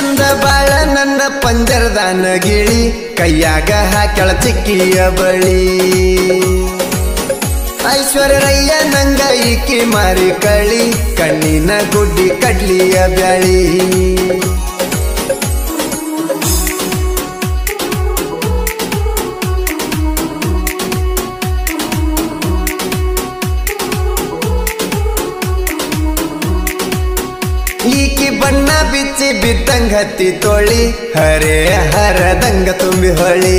ಚಂದ ಬಾಳ ನನ್ನ ಪಂಜರದಾನ ಗಿಳಿ ಕೈಯಾಗ ಹಾಕ್ಯಾಳ ಚಿಕ್ಕಿಯ ಬಳಿ ಐಶ್ವರ್ಯರಯ್ಯ ನಂಗ ಈಕಿ ಮಾರಿ ಕಳಿ ಕಣ್ಣಿನ ಗುಡ್ಡಿ ಕಡ್ಲಿಯ ಬ್ಯಾಳಿ ಈಕಿ ಬಣ್ಣ ಬಿಚ್ಚಿ ಬಿದ್ದಂಗ ಹತ್ತಿ ತೋಳಿ ಹರೇ ಹರದಂಗ ತುಂಬಿ ಹೊಳಿ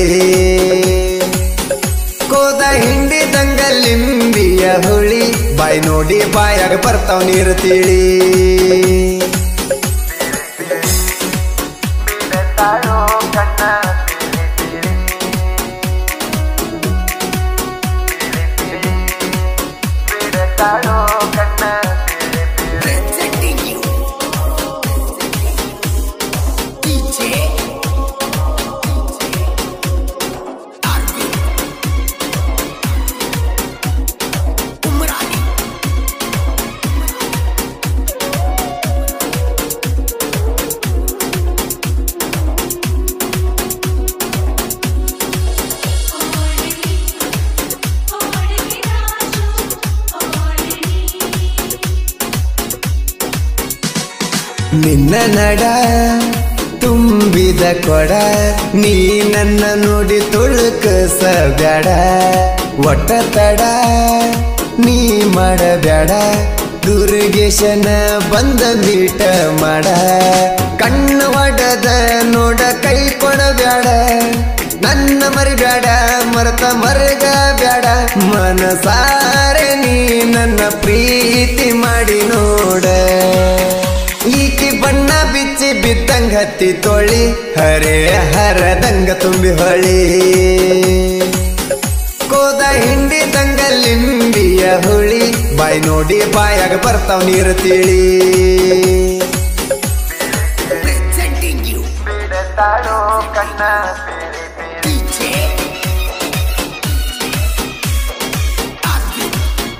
ಕೋದ ಹಿಂಡಿದಂಗ ಲಿಂಬಿಯ ಹುಳಿ ಬಾಯಿ ನೋಡಿ ಬಾಯಾಗ ಬರ್ತಾವ್ ನೀರು ತಿಳಿ Presenting you. DJ. Arvind. Umrani. ನಿನ್ನ ನಡ ತುಂಬಿದ ಕೊಡ ನೀ ನನ್ನ ನೋಡಿ ತುಳುಕಸ ಬ್ಯಾಡ ಒಟ್ಟ ತಡ ನೀ ಮಾಡಬ್ಯಾಡ ದುರ್ಗೇಶನ ಬಂದ ಮೀಟ ಮಾಡ ಕಣ್ಣು ಒಡದ ನೋಡ ಕೈ ಕೊಡಬ್ಯಾಡ ನನ್ನ ಮರಿಬ್ಯಾಡ ಮರತ ಮರಗ ಬ್ಯಾಡ ಮನಸಾರೆ ನೀ ನನ್ನ ಪ್ರೀತಿ ಮಾಡಿ ನೋಡ ಈಕಿ ಬಣ್ಣ ಬಿಚ್ಚಿ ಬಿದ್ದಂಗ ಹತ್ತಿ ತೋಳಿ ಹರೇ ಹರದಂಗ ತುಂಬಿ ಹೊಳಿ ಕೋದ ಹಿಂಡಿದಂಗ ಲಿಂಬಿಯ ಹುಳಿ ಬಾಯಿ ನೋಡಿ ಬಾಯಾಗ ಬರ್ತಾವ್ ನೀರು ತಿಳಿ Presenting you. DJ. Arvind.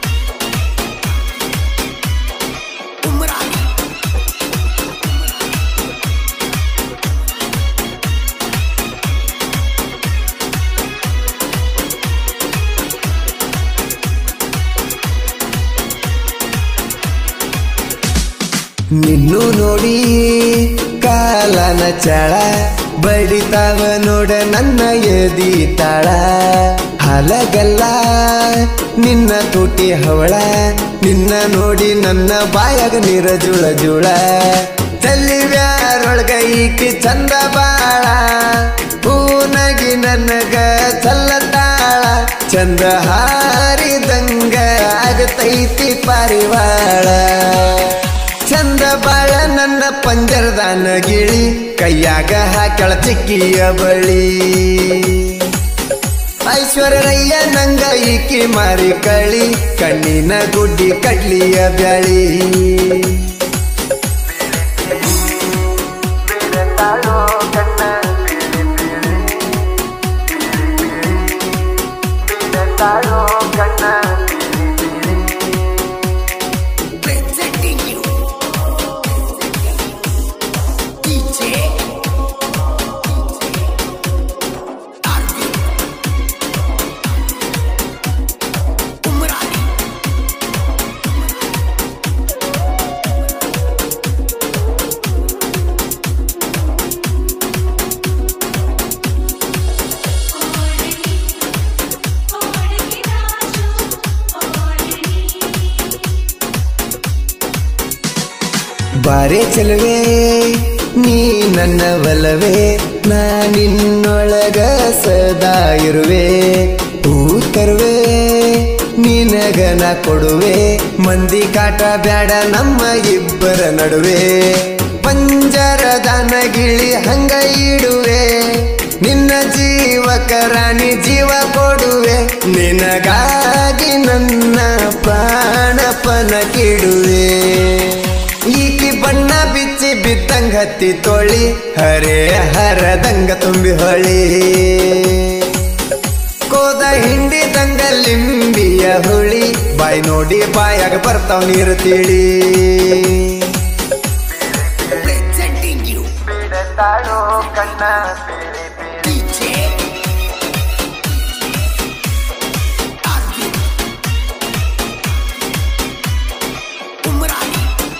Umrani. ನಿನ್ನು ನೋಡಿ ಕಾಲನ ಚಳ ಬಡಿತಾವ ನೋಡ ನನ್ನ ಎದಿ ತಾಳ ಹಲಗಲ್ಲ ನಿನ್ನ ತುಟಿ ಹವಳ ನಿನ್ನ ನೋಡಿ ನನ್ನ ಬಾಯಾಗ ನೀರ ಜುಳ ಜುಳ ತಲ್ಲಿವ್ಯಾರೊಳಗ ಈಕಿ ಚಂದ ಬಾಳ ಹೂನಗಿ ನನಗ ಚಲ್ಲತಾಳ ಚಂದ ಹಾರಿದಂಗ ಆಗತೈತಿ ಪಾರಿವಾಳ ಚಂದ ಬಾಳ ನನ್ನ ಪಂಜರದಾನ ಗಿಳಿ ಕೈಯಾಗ ಹಾಕ್ಯಾಳ ಚಿಕ್ಕಿಯ ಬಳಿ ಐಶ್ವರ್ಯರಯ್ಯ ನಂಗ ಈಕಿ ಮಾರಿ ಕಳಿ ಕಣ್ಣಿನ ಗುಡ್ಡಿ ಕಡ್ಲಿಯ ಬ್ಯಾಳಿ Presenting you. DJ. Arvind. Umrani. ಬಾರೆ ಚೆಲುವೆ ನೀ ನನ್ನ ಒಲವೇ ನಾ ನಿನ್ನೊಳಗ ಸದಾ ಇರುವೆ ಹೂ ತರುವೆ ನಿನಗ ನಾ ಕೊಡುವೆ ಮಂದಿ ಕಾಟ ಬ್ಯಾಡ ನಮ್ಮ ಇಬ್ಬರ ನಡುವೆ ಪಂಜರದ ನಗಿಳಿ ಹಂಗ ಇಡುವೆ ನಿನ್ನ ಜೀವಕ ರಾಣಿ ಜೀವ ಕೊಡುವೆ ನಿನಗಾಗಿ ನನ್ನ ಪ್ರಾಣಪನ ಕಿಡುವೆ ಈಕಿ ಬಣ್ಣ ಬಿಚ್ಚಿ ಬಿದ್ದಂಗ ಹತ್ತಿ ತೋಳಿ ಹರೇ ಹರದಂಗ ತುಂಬಿ ಹೊಳಿ ಕೋದ ಹಿಂಡಿದಂಗ ಲಿಂಬಿಯ ಹುಳಿ ಬಾಯಿ ನೋಡಿ ಬಾಯಾಗ ಬರ್ತಾವ್ ನೀರು ತಿಳಿ Presenting you. DJ Arvind Umrani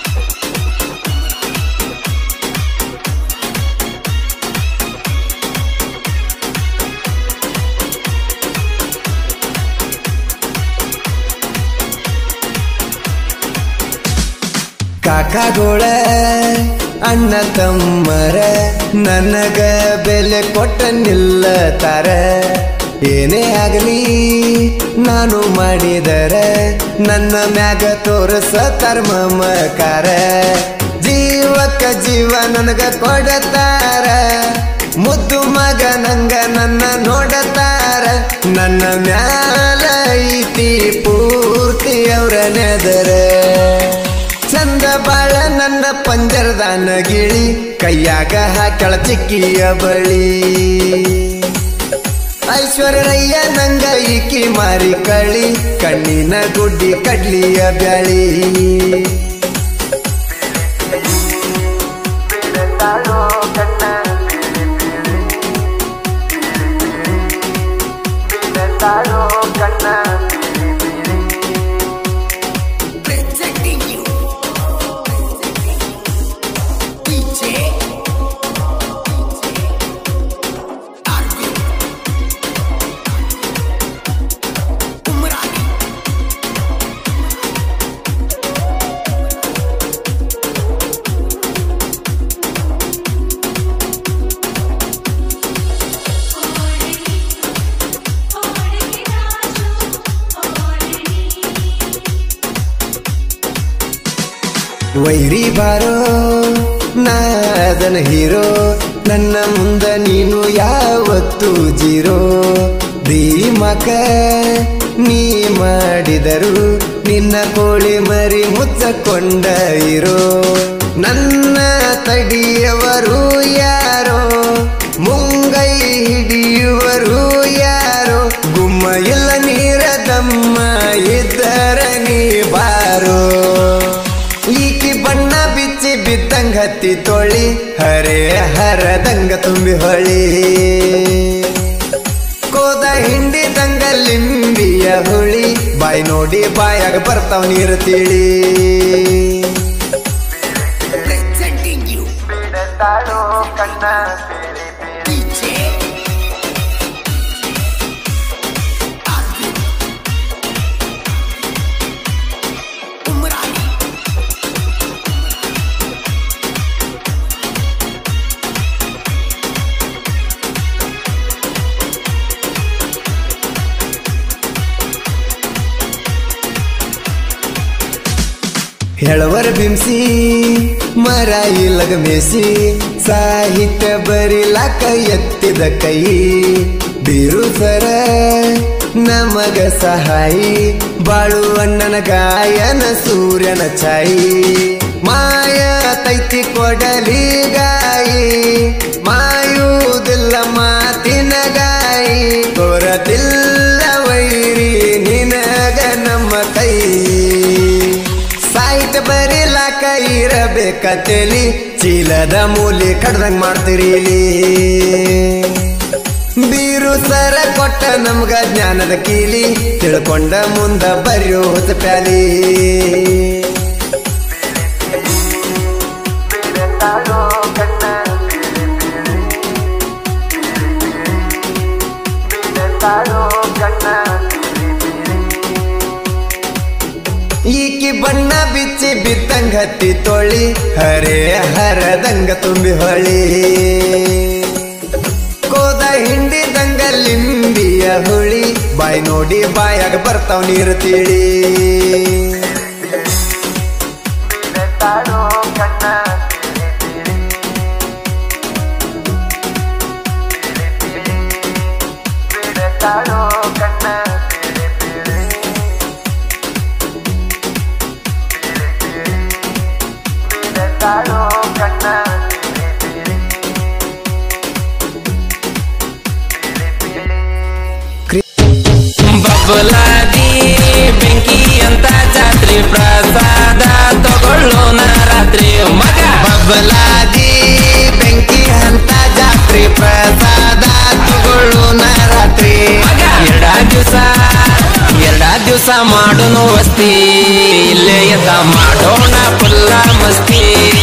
ಕಾಕಾಗೋಳ ಅಣ್ಣ ತಮ್ಮರ ನನಗ ಬೆಲೆ ಕೊಟ್ಟ ನಿಲ್ಲತಾರ ಏನೇ ಆಗಲಿ ನಾನು ಮಾಡಿದರ ನನ್ನ ಮ್ಯಾಗ ತೋರಿಸತಾರ ಮಮಕಾರ ಜೀವಕ್ಕ ಜೀವ ನನಗ ಕೊಡತಾರ ಮುದ್ದು ಮಗ ನಂಗ ನನ್ನ ನೋಡತಾರ ನನ್ನ ಮ್ಯಾಲ ಐತಿ ಪೂರ್ತಿ ಅವರ ನೆದರ ಚಂದ ಬಾಳ ನನ್ನ ಪಂಜರದಾನ ಗಿಳಿ ಕೈಯಾಗ ಹಾಕಳ ಚಿಕ್ಕಿಯ ಬಳಿ ಐಶ್ವರ್ಯಯ್ಯ ನಂಗ ಈಕಿ ಮಾರಿ ಕಳಿ ಕಣ್ಣಿನ ಗುಡ್ಡಿ ಕಡ್ಲಿಯ ಬ್ಯಾಳಿ presenting you DJ Arvind Umrani ವೈರಿ ಬಾರೋ ನಾದನ ಹೀರೋ ನನ್ನ ಮುಂದ ನೀನು ಯಾವತ್ತು ಜೀರೋ ಧೀಮಕ ನೀ ಮಾಡಿದರು ನಿನ್ನ ಕೋಳಿ ಮರಿ ಮುಚ್ಚಕೊಂಡ ಇರೋ ನನ್ನ ತಡಿಯವರು ಯಾರೋ ಮುಂಗೈ ಹಿಡಿಯುವರು ಯಾರೋ ಗುಮ್ಮ ಇಲ್ಲ ನೀರ ದಮ್ಮ ಇದ್ದರ ನೀ ಬಾರೋ ಈಕಿ ಬಣ್ಣ ಬಿಚ್ಚಿ ಬಿದ್ದಂಗ ಹತ್ತಿ ತೊಳಿ ಹರೇ ಹರದಂಗ ತುಂಬಿ ಹೊಳಿ ಕೋದ ಹಿಂಡಿದಂಗ ಲಿಂಬಿಯ ಹುಳಿ ಬಾಯಿ ನೋಡಿ ಬಾಯಾಗ ಬರ್ತಾವ ನೀರು ತಿಳಿ presenting you DJ Arvind Umrani ಹೇಳವರ ಬಿಂಸಿ ಮರ ಇಲ್ಲಗ ಮೇಸಿ ಸಾಹಿತ್ಯ ಬರಿಲಾಕ ಎತ್ತಿದ ಕೈ ಬಿರುಸರ ನಮಗ ಸಹಾಯಿ ಬಾಳು ಅಣ್ಣನ ಗಾಯನ ಸೂರ್ಯನ ಛಾಯಿ ಮಾಯ ತೈತಿ ಕೊಡಲಿ ಗಾಯಿ ಮಾಯುವುದಿಲ್ಲ ಮಾತಿನ ಗಾಯಿ ಕೊರದಿಲ್ಲ ವೈರಿ ನಿನಗ ನಮ್ಮ ಕೈ ಸಾಹಿತ್ಯ ಬರೀಲಾಕ ಇರಬೇಕತ್ತೇಲಿ ಚೀಲದ ಮೂಲಿ ಕಡ್ದಂಗ್ ಮಾಡ್ತೀರಿ ಇಲ್ಲಿ. ಬೀರು ಸರ ಕೊಟ್ಟ ನಮ್ಗ ಜ್ಞಾನದ ಕೀಲಿ ತಿಳ್ಕೊಂಡ ಮುಂದ ಬರ್ಯೋ ಹೊಸ ಪ್ಯಾಲಿ ಈಕಿ ಬಣ್ಣ ಬಿಚ್ಚಿ ಬಿದ್ದಂಗ ಹತ್ತಿ ತೊಳಿ ಹರೇ ಹರದಂಗ ತುಂಬಿ ಹೊಳಿ ಕೋದ ಹಿಂಡಿದಂಗ ಲಿಂಬಿಯ ಹುಳಿ ಬಾಯಿ ನೋಡಿ ಬಾಯಾಗ ಬರ್ತಾವ ನೀರು ತಿಳಿ ಬಬಲಾದಿ ಬೆಂಕಿ ಅಂತ ಜಾತ್ರೆ ಪ್ರಸಾದ ತಗೊಳ್ಳೋಣ ರಾತ್ರಿ ಮಗ ಬಬಲಾದಿ ಬೆಂಕಿ ಅಂತ ಜಾತ್ರೆ ದಿವಸ ಮಾಡೋನು ವಸ್ತಿ ಇಲ್ಲೇ ಎದ್ದ ಮಾಡೋಣ ಪುಲ್ಲ ಮಸ್ತಿ